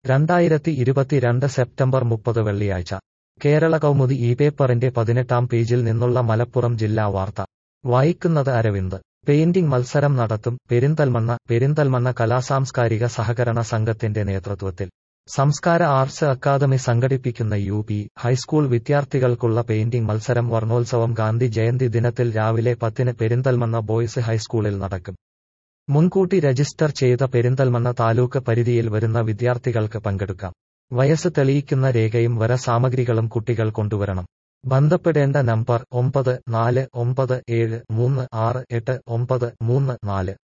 രണ്ടായിരത്തി ഇരുപത്തിരണ്ട് സെപ്റ്റംബർ മുപ്പത് വെള്ളിയാഴ്ച കേരള കൗമുദി ഈ പേപ്പറിന്റെ പതിനെട്ടാം പേജിൽ നിന്നുള്ള മലപ്പുറം ജില്ലാ വാർത്ത വായിക്കുന്നത് അരവിന്ദ് പെയിന്റിംഗ് മത്സരം നടത്തും പെരിന്തൽമണ്ണ പെരിന്തൽമണ്ണ കലാസാംസ്കാരിക സഹകരണ സംഘത്തിന്റെ നേതൃത്വത്തിൽ സംസ്കാര ആർട്സ് അക്കാദമി സംഘടിപ്പിക്കുന്ന യു പി ഹൈസ്കൂൾ വിദ്യാർത്ഥികൾക്കുള്ള പെയിന്റിംഗ് മത്സരം വർണ്ണോത്സവം ഗാന്ധി ജയന്തി ദിനത്തിൽ രാവിലെ പത്തിന് പെരിന്തൽമണ്ണ ബോയ്സ് ഹൈസ്കൂളിൽ നടക്കും മുൻകൂട്ടി രജിസ്റ്റർ ചെയ്ത പെരിന്തൽമണ്ണ താലൂക്ക് പരിധിയിൽ വരുന്ന വിദ്യാർത്ഥികൾക്ക് പങ്കെടുക്കാം വയസ്സ് തെളിയിക്കുന്ന രേഖയും വര സാമഗ്രികളും കുട്ടികൾ കൊണ്ടുവരണം ബന്ധപ്പെടേണ്ട നമ്പർ ഒമ്പത് നാല് ഒമ്പത് ഏഴ് മൂന്ന് ആറ് എട്ട് ഒമ്പത് മൂന്ന് നാല്